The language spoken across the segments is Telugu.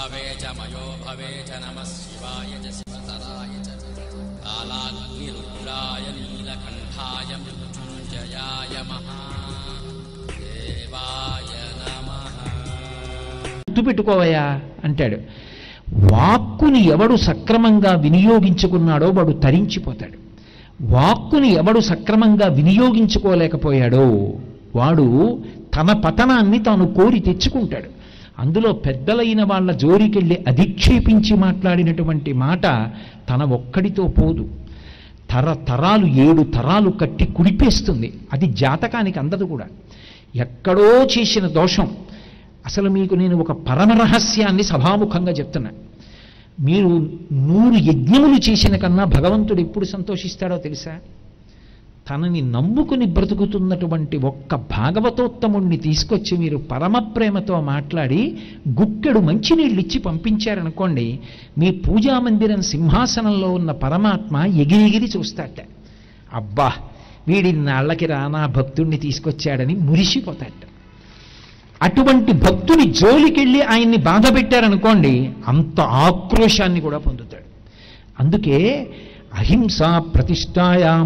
भवे च मयो भवे च नमः शिवाय च शिवतराय च कालाग्निरुद्राय नीलकण्ठाय मृत्युञ्जयाय महादेवाय नमः గుర్తుపెట్టుకోవయ్యా అంటాడు వాక్కుని ఎవడు సక్రమంగా వినియోగించుకున్నాడో వాడు తరించిపోతాడు వాక్కుని ఎవడు సక్రమంగా వినియోగించుకోలేకపోయాడో వాడు తన పతనాన్ని తాను కోరి తెచ్చుకుంటాడు అందులో పెద్దలైన వాళ్ళ జోరికెళ్ళి అధిక్షేపించి మాట్లాడినటువంటి మాట తన ఒక్కడితో పోదు తరతరాలు ఏడు తరాలు కట్టి కుడిపేస్తుంది అది జాతకానికి అందదు కూడా ఎక్కడో చేసిన దోషం అసలు మీకు నేను ఒక పరమ రహస్యాన్ని సభాముఖంగా చెప్తున్నా మీరు నూరు యజ్ఞములు చేసిన కన్నా భగవంతుడు ఎప్పుడు సంతోషిస్తాడో తెలుసా తనని నమ్ముకుని బ్రతుకుతున్నటువంటి ఒక్క భాగవతోత్తముణ్ణి తీసుకొచ్చి మీరు పరమ ప్రేమతో మాట్లాడి గుక్కెడు మంచినీళ్ళు ఇచ్చి పంపించారనుకోండి మీ పూజా మందిరం సింహాసనంలో ఉన్న పరమాత్మ ఎగిరిగిరి చూస్తాట అబ్బా వీడి నాళ్ళకి రానా భక్తుణ్ణి తీసుకొచ్చాడని మురిసిపోతాట అటువంటి భక్తుని జోలికెళ్ళి ఆయన్ని బాధ పెట్టారనుకోండి అంత ఆక్రోశాన్ని కూడా పొందుతాడు అందుకే అహింస ప్రతిష్టాయాం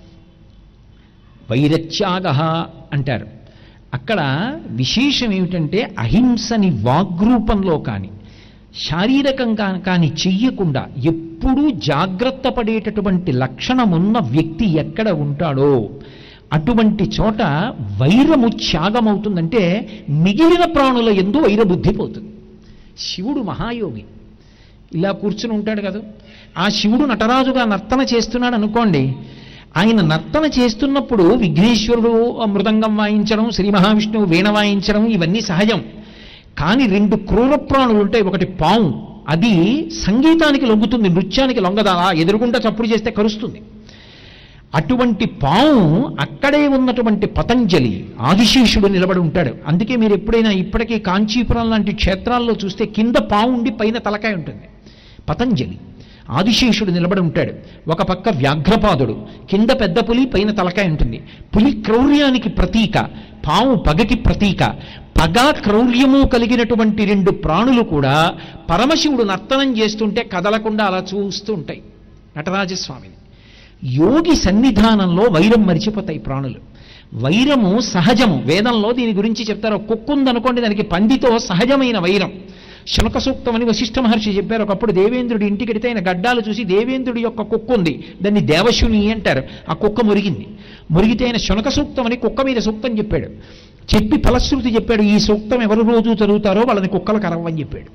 వైరత్యాగ అంటారు అక్కడ విశేషం ఏమిటంటే అహింసని వాగ్రూపంలో కానీ శారీరకంగా కానీ చెయ్యకుండా ఎప్పుడూ జాగ్రత్త పడేటటువంటి లక్షణమున్న వ్యక్తి ఎక్కడ ఉంటాడో అటువంటి చోట వైరము త్యాగమవుతుందంటే మిగిలిన ప్రాణుల ఎందు వైరబుద్ధి పోతుంది శివుడు మహాయోగి ఇలా కూర్చుని ఉంటాడు కదా ఆ శివుడు నటరాజుగా నర్తన చేస్తున్నాడు అనుకోండి ఆయన నర్తన చేస్తున్నప్పుడు విఘ్నేశ్వరుడు మృదంగం వాయించడం శ్రీ మహావిష్ణువు వీణ వాయించడం ఇవన్నీ సహజం కానీ రెండు క్రూర ప్రాణులు ఉంటాయి ఒకటి పాము అది సంగీతానికి లొంగుతుంది నృత్యానికి లొంగదా ఎదురుగుండా చప్పుడు చేస్తే కరుస్తుంది అటువంటి పాము అక్కడే ఉన్నటువంటి పతంజలి ఆదిశేషుడు నిలబడి ఉంటాడు అందుకే మీరు ఎప్పుడైనా ఇప్పటికీ కాంచీపురం లాంటి క్షేత్రాల్లో చూస్తే కింద పాము ఉండి పైన తలకాయ ఉంటుంది పతంజలి ఆదిశేషుడు నిలబడి ఉంటాడు ఒక పక్క వ్యాఘ్రపాదుడు కింద పెద్ద పులి పైన తలకాయ ఉంటుంది పులి క్రౌర్యానికి ప్రతీక పాము పగకి ప్రతీక పగ క్రౌర్యము కలిగినటువంటి రెండు ప్రాణులు కూడా పరమశివుడు నర్తనం చేస్తుంటే కదలకుండా అలా చూస్తూ ఉంటాయి నటరాజస్వామిని యోగి సన్నిధానంలో వైరం మరిచిపోతాయి ప్రాణులు వైరము సహజము వేదంలో దీని గురించి చెప్తారు కుక్కు ఉందనుకోండి దానికి పందితో సహజమైన వైరం శునక సూక్తం అని వశిష్ఠ మహర్షి చెప్పారు ఒకప్పుడు దేవేంద్రుడి ఇంటికి వెడితే ఆయన గడ్డాలు చూసి దేవేంద్రుడి యొక్క కుక్క ఉంది దాన్ని దేవశుని అంటారు ఆ కుక్క మురిగింది మురిగితే ఆయన శునక సూక్తం అని కుక్క మీద సూక్తం చెప్పాడు చెప్పి ఫలశ్రుతి చెప్పాడు ఈ సూక్తం ఎవరు రోజు చదువుతారో వాళ్ళని కుక్కలు కరవని చెప్పాడు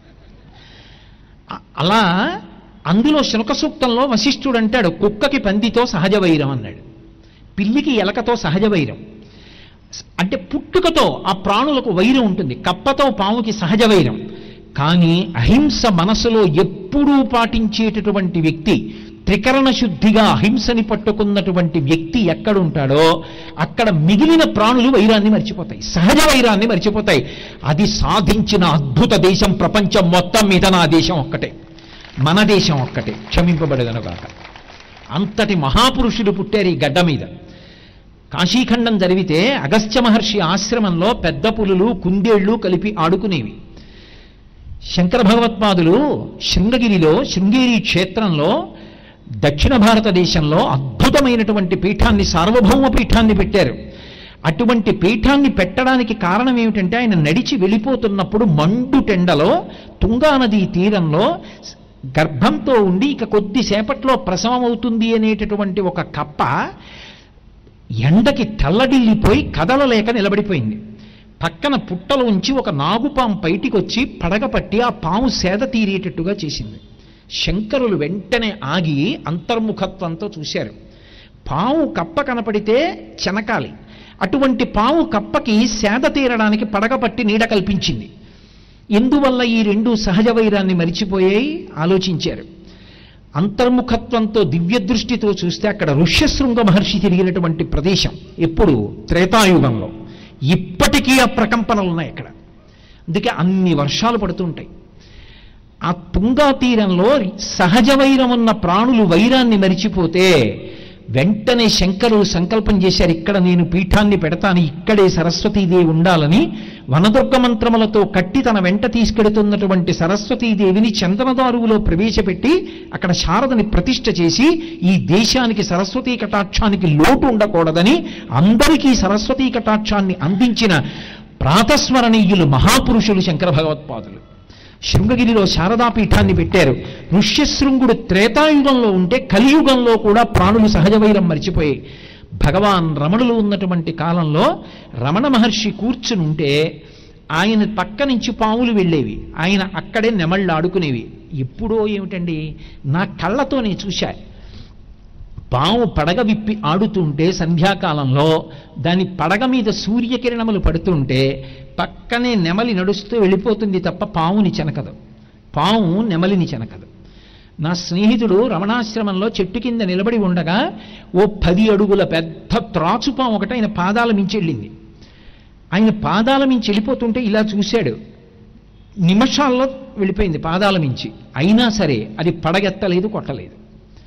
అ- అలా అందులో శునక సూక్తంలో వశిష్ఠుడు అంటాడు కుక్కకి పందితో సహజ వైరం అన్నాడు పిల్లికి ఎలకతో సహజ వైరం అంటే పుట్టుకతో ఆ ప్రాణులకు వైరం ఉంటుంది కప్పతో పాముకి సహజ వైరం కానీ అహింస మనసులో ఎప్పుడూ పాటించేటటువంటి వ్యక్తి త్రికరణ శుద్ధిగా అహింసని పట్టుకున్నటువంటి వ్యక్తి ఎక్కడుంటాడో అక్కడ మిగిలిన ప్రాణులు వైరాన్ని మర్చిపోతాయి సహజ వైరాన్ని మర్చిపోతాయి అది సాధించిన అద్భుత దేశం ప్రపంచం మొత్తం మీద నా దేశం ఒక్కటే మన దేశం ఒక్కటే క్షమింపబడదను కాక అంతటి మహాపురుషుడు పుట్టారు ఈ గడ్డ మీద కాశీఖండం జరిగితే అగస్త్య మహర్షి ఆశ్రమంలో పెద్ద పులులు కుందేళ్లు కలిపి ఆడుకునేవి శంకర భగవత్పాదులు శృంగగిరిలో శృంగేరి క్షేత్రంలో దక్షిణ భారతదేశంలో అద్భుతమైనటువంటి పీఠాన్ని సార్వభౌమ పీఠాన్ని పెట్టారు అటువంటి పీఠాన్ని పెట్టడానికి కారణం ఏమిటంటే ఆయన నడిచి వెళ్ళిపోతున్నప్పుడు మండు టెండలో తుంగానదీ తీరంలో గర్భంతో ఉండి ఇక కొద్దిసేపట్లో ప్రసవం అవుతుంది అనేటటువంటి ఒక కప్ప ఎండకి తల్లడిల్లిపోయి కదలలేక నిలబడిపోయింది పక్కన పుట్టలోంచి ఒక నాగుపాము బయటికి వచ్చి పడగ పట్టి ఆ పాము సేద తీరేటట్టుగా చేసింది శంకరులు వెంటనే ఆగి అంతర్ముఖత్వంతో చూశారు పాము కప్ప కనపడితే చెనకాలి అటువంటి పాము కప్పకి సేద తీరడానికి పడగ పట్టి నీడ కల్పించింది ఎందువల్ల ఈ రెండు సహజ వైరాన్ని మరిచిపోయాయి ఆలోచించారు అంతర్ముఖత్వంతో దివ్య దృష్టితో చూస్తే అక్కడ ఋష్యశృంగ మహర్షి తిరిగినటువంటి ప్రదేశం ఎప్పుడు త్రేతాయుగంలో ఇప్పటికీ ఆ ప్రకంపనలు ఉన్నాయి అక్కడ అందుకే అన్ని వర్షాలు పడుతుంటాయి ఆ తుంగా తీరంలో సహజ వైరం ఉన్న ప్రాణులు వైరాన్ని మరిచిపోతే వెంటనే శంకరులు సంకల్పం చేశారు ఇక్కడ నేను పీఠాన్ని పెడతాను ఇక్కడే సరస్వతీదేవి ఉండాలని వనదుర్గ మంత్రములతో కట్టి తన వెంట తీసుకెడుతున్నటువంటి సరస్వతీదేవిని చందనదారువులో ప్రవేశపెట్టి అక్కడ శారదని ప్రతిష్ఠ చేసి ఈ దేశానికి సరస్వతీ కటాక్షానికి లోటు ఉండకూడదని అందరికీ సరస్వతీ కటాక్షాన్ని అందించిన ప్రాతస్మరణీయులు మహాపురుషులు శంకర భగవత్పాదులు శృంగగిరిలో శారదాపీఠాన్ని పెట్టారు ఋష్యశృంగుడు త్రేతాయుగంలో ఉంటే కలియుగంలో కూడా ప్రాణులు సహజ వైరం మరిచిపోయాయి భగవాన్ రమణులు ఉన్నటువంటి కాలంలో రమణ మహర్షి కూర్చుని ఉంటే ఆయన పక్క నుంచి పాములు వెళ్ళేవి ఆయన అక్కడే నెమళ్ళు ఆడుకునేవి ఎప్పుడో ఏమిటండి నా కళ్ళతో నేను చూశా పాము పడగ విప్పి ఆడుతుంటే సంధ్యాకాలంలో దాని పడగ మీద సూర్యకిరణములు పడుతుంటే పక్కనే నెమలి నడుస్తూ వెళ్ళిపోతుంది తప్ప పాముని చెనకదు పాము నెమలిని చెనకదు నా స్నేహితుడు రమణాశ్రమంలో చెట్టు కింద నిలబడి ఉండగా ఓ పది అడుగుల పెద్ద త్రాచుపాము ఒకటి ఆయన పాదాల మించి వెళ్ళింది ఆయన పాదాల మించి వెళ్ళిపోతుంటే ఇలా చూశాడు నిమిషాల్లో వెళ్ళిపోయింది పాదాల మించి అయినా సరే అది పడగెత్తలేదు కొట్టలేదు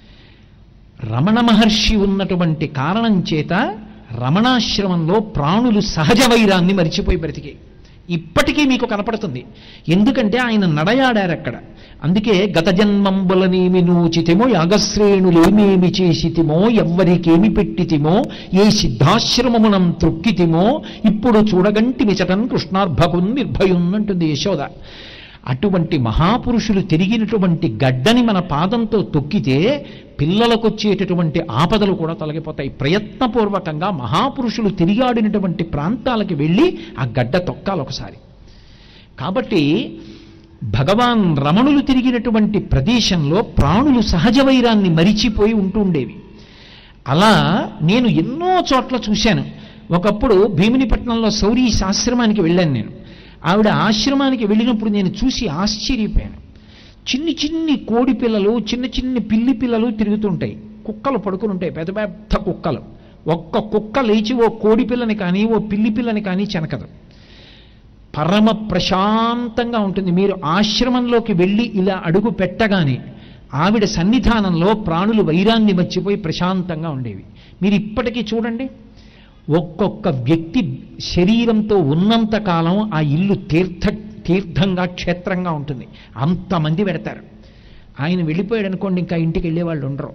రమణ మహర్షి ఉన్నటువంటి కారణం చేత రమణాశ్రమంలో ప్రాణులు సహజ వైరాన్ని మరిచిపోయి బ్రతికే ఇప్పటికీ మీకు కనపడుతుంది ఎందుకంటే ఆయన నడయాడారు అక్కడ అందుకే గత జన్మంబులనేమి నూచితిమో యాగశ్రేణులేమేమి చేసితిమో ఎవ్వరికేమి పెట్టితిమో ఏ సిద్ధాశ్రమమునం త్రొక్కితిమో ఇప్పుడు చూడగంటి మిచటన్ కృష్ణార్భకున్ నిర్భయున్ అంటుంది యశోద అటువంటి మహాపురుషులు తిరిగినటువంటి గడ్డని మన పాదంతో తొక్కితే పిల్లలకొచ్చేటటువంటి ఆపదలు కూడా తొలగిపోతాయి ప్రయత్నపూర్వకంగా మహాపురుషులు తిరిగాడినటువంటి ప్రాంతాలకు వెళ్ళి ఆ గడ్డ తొక్కాలి ఒకసారి కాబట్టి భగవాన్ రమణులు తిరిగినటువంటి ప్రదేశంలో ప్రాణులు సహజ వైరాన్ని మరిచిపోయి ఉంటుండేవి అలా నేను ఎన్నో చోట్ల చూశాను ఒకప్పుడు భీమినిపట్నంలో సౌరీ ఆశ్రమానికి వెళ్ళాను నేను ఆవిడ ఆశ్రమానికి వెళ్ళినప్పుడు నేను చూసి ఆశ్చర్యపోయాను చిన్ని చిన్ని కోడి పిల్లలు చిన్న చిన్ని పిల్లి పిల్లలు తిరుగుతుంటాయి కుక్కలు పడుకుని ఉంటాయి పెద్ద పెద్ద కుక్కలు ఒక్క కుక్క లేచి ఓ కోడి పిల్లని కానీ ఓ పిల్లి పిల్లని కానీ చెనకదు పరమ ప్రశాంతంగా ఉంటుంది మీరు ఆశ్రమంలోకి వెళ్ళి ఇలా అడుగు పెట్టగానే ఆవిడ సన్నిధానంలో ప్రాణులు వైరాన్ని మర్చిపోయి ప్రశాంతంగా ఉండేవి మీరు ఇప్పటికీ చూడండి ఒక్కొక్క వ్యక్తి శరీరంతో ఉన్నంత కాలం ఆ ఇల్లు తీర్థ తీర్థంగా క్షేత్రంగా ఉంటుంది అంతమంది పెడతారు ఆయన వెళ్ళిపోయాడు అనుకోండి ఇంకా ఇంటికి వెళ్ళేవాళ్ళు ఉండరు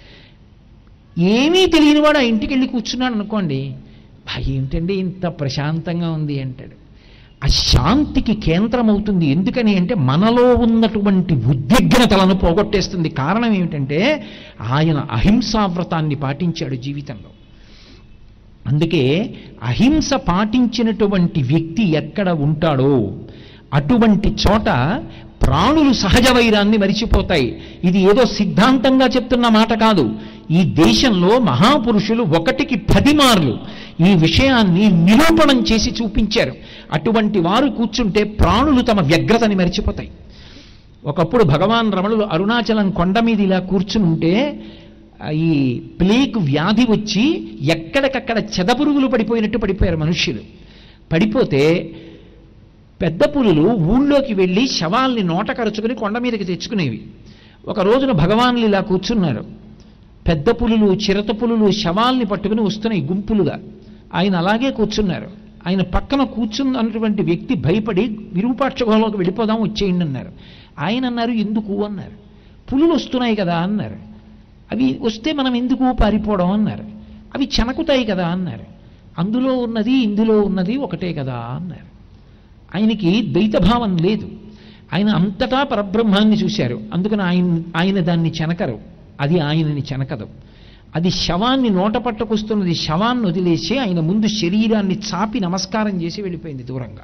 ఏమీ తెలియనివాడు ఆ ఇంటికి వెళ్ళి కూర్చున్నాడు అనుకోండి "బా, ఏమిటండి ఇంత ప్రశాంతంగా ఉంది అంటాడు ఆ శాంతికి కేంద్రం అవుతుంది ఎందుకని అంటే మనలో ఉన్నటువంటి ఉద్విగ్నతలను పోగొట్టేస్తుంది కారణం ఏమిటంటే ఆయన అహింసావ్రతాన్ని పాటించాడు జీవితంలో అందుకే అహింస పాటించినటువంటి వ్యక్తి ఎక్కడ ఉంటాడో అటువంటి చోట ప్రాణులు సహజ వైరాన్ని మరిచిపోతాయి ఇది ఏదో సిద్ధాంతంగా చెప్తున్న మాట కాదు ఈ దేశంలో మహాపురుషులు ఒకటికి పది మార్లు ఈ విషయాన్ని నిరూపణం చేసి చూపించారు అటువంటి వారు కూర్చుంటే ప్రాణులు తమ వ్యగ్రతని మరిచిపోతాయి ఒకప్పుడు భగవాన్ రమణులు అరుణాచలం కొండ మీద ఇలా కూర్చుని ఉంటే ఆ ఈ ప్లేగ్ వ్యాధి వచ్చి ఎక్కడికక్కడ చెదపురుగులు పడిపోయినట్టు పడిపోయారు మనుష్యులు పడిపోతే పెద్ద పులులు ఊళ్ళోకి వెళ్ళి శవాల్ని నోట కరుచుకుని కొండ మీదకి తెచ్చుకునేవి ఒక రోజున భగవాన్లు ఇలా కూర్చున్నారు పెద్ద పులులు చిరత పులులు శవాల్ని పట్టుకుని వస్తున్నాయి గుంపులుగా ఆయన అలాగే కూర్చున్నారు ఆయన పక్కన కూర్చున్నటువంటి వ్యక్తి భయపడి విరూపాక్ష గుహలోకి వెళ్ళిపోదాం వచ్చేయండి అన్నారు ఆయన అన్నారు ఎందుకు అన్నారు పులులు వస్తున్నాయి కదా అన్నారు అవి వస్తే మనం ఎందుకు పారిపోవడం అన్నారు అవి చెనకుతాయి కదా అన్నారు అందులో ఉన్నది ఇందులో ఉన్నది ఒకటే కదా అన్నారు ఆయనకి ద్వైతభావం లేదు ఆయన అంతటా పరబ్రహ్మాన్ని చూశారు అందుకని ఆయన ఆయన దాన్ని చెనకరు అది ఆయనని చెనకదు అది శవాన్ని నోట పట్టుకొస్తున్నది శవాన్ని వదిలేసి ఆయన ముందు శరీరాన్ని చాపి నమస్కారం చేసి వెళ్ళిపోయింది దూరంగా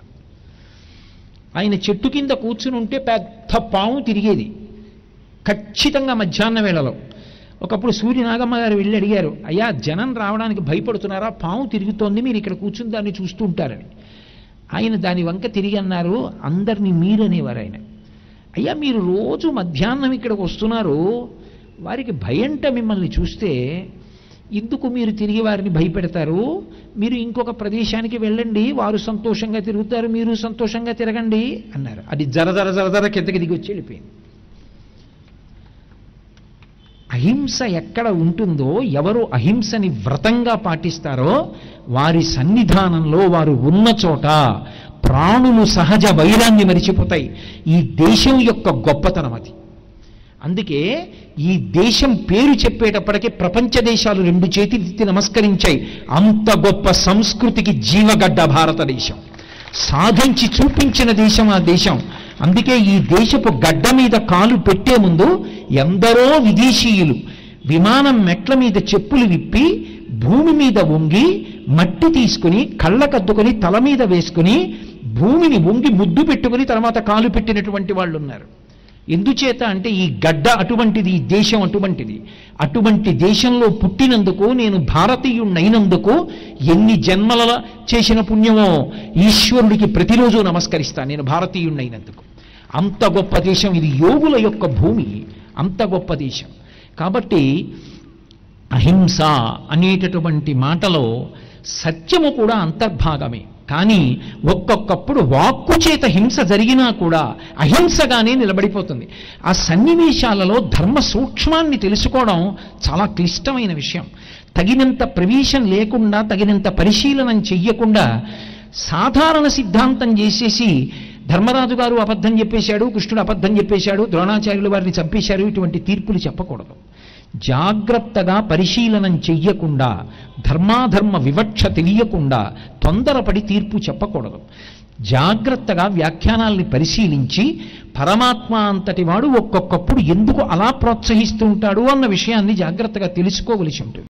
ఆయన చెట్టు కింద కూర్చుని ఉంటే పెద్ద పాము తిరిగేది ఖచ్చితంగా మధ్యాహ్న వేళలో ఒకప్పుడు సూర్యనాగమ్మ గారు వెళ్ళి అడిగారు అయ్యా జనం రావడానికి భయపడుతున్నారా పాము తిరుగుతోంది మీరు ఇక్కడ కూర్చుని దాన్ని చూస్తూ ఉంటారని ఆయన దాని వంక తిరిగి అన్నారు అందరినీ మీరనేవారు ఆయన అయ్యా మీరు రోజు మధ్యాహ్నం ఇక్కడికి వస్తున్నారు వారికి భయంట మిమ్మల్ని చూస్తే ఎందుకు మీరు తిరిగి వారిని భయపెడతారు మీరు ఇంకొక ప్రదేశానికి వెళ్ళండి వారు సంతోషంగా తిరుగుతారు మీరు సంతోషంగా తిరగండి అన్నారు అది జర జర జర జర కిందకి దిగి వచ్చి వెళ్ళిపోయింది అహింస ఎక్కడ ఉంటుందో ఎవరు అహింసని వ్రతంగా పాటిస్తారో వారి సన్నిధానంలో వారు ఉన్న చోట ప్రాణులు సహజ వైరాన్ని మరిచిపోతాయి ఈ దేశం యొక్క గొప్పతనం అది అందుకే ఈ దేశం పేరు చెప్పేటప్పటికీ ప్రపంచ దేశాలు రెండు చేతులెత్తి నమస్కరించాయి అంత గొప్ప సంస్కృతికి జీవగడ్డ భారతదేశం సాధించి చూపించిన దేశం ఆ దేశం అందుకే ఈ దేశపు గడ్డ మీద కాలు పెట్టే ముందు ఎందరో విదేశీయులు విమానం మెట్ల మీద చెప్పులు విప్పి భూమి మీద వంగి మట్టి తీసుకుని కళ్ళకద్దుకొని తల మీద వేసుకుని భూమిని వంగి ముద్దు పెట్టుకుని తర్వాత కాలు పెట్టినటువంటి వాళ్ళు ఉన్నారు ఎందుచేత అంటే ఈ గడ్డ అటువంటిది ఈ దేశం అటువంటిది అటువంటి దేశంలో పుట్టినందుకు నేను భారతీయుణ్ణైనందుకు ఎన్ని జన్మల చేసిన పుణ్యమో ఈశ్వరుడికి ప్రతిరోజు నమస్కరిస్తాను నేను భారతీయుణ్ణైనందుకు అంత గొప్ప దేశం ఇది యోగుల యొక్క భూమి అంత గొప్ప దేశం కాబట్టి అహింస అనేటటువంటి మాటలో సత్యము కూడా అంతర్భాగమే కానీ ఒక్కొక్కప్పుడు వాక్కు చేత హింస జరిగినా కూడా అహింసగానే నిలబడిపోతుంది ఆ సన్నివేశాలలో ధర్మ సూక్ష్మాన్ని తెలుసుకోవడం చాలా క్లిష్టమైన విషయం తగినంత ప్రవేశం లేకుండా తగినంత పరిశీలనం చెయ్యకుండా సాధారణ సిద్ధాంతం చేసేసి ధర్మరాజు గారు అబద్ధం చెప్పేశాడు కృష్ణుడు అబద్ధం చెప్పేశాడు ద్రోణాచార్యులు వారిని చంపేశారు ఇటువంటి తీర్పులు చెప్పకూడదు జాగ్రత్తగా పరిశీలనం చెయ్యకుండా ధర్మాధర్మ వివక్ష తెలియకుండా తొందరపడి తీర్పు చెప్పకూడదు జాగ్రత్తగా వ్యాఖ్యానాల్ని పరిశీలించి పరమాత్మ అంతటి వాడు ఒక్కొక్కప్పుడు ఎందుకు అలా ప్రోత్సహిస్తూ ఉంటాడు అన్న విషయాన్ని జాగ్రత్తగా తెలుసుకోవలసి ఉంటుంది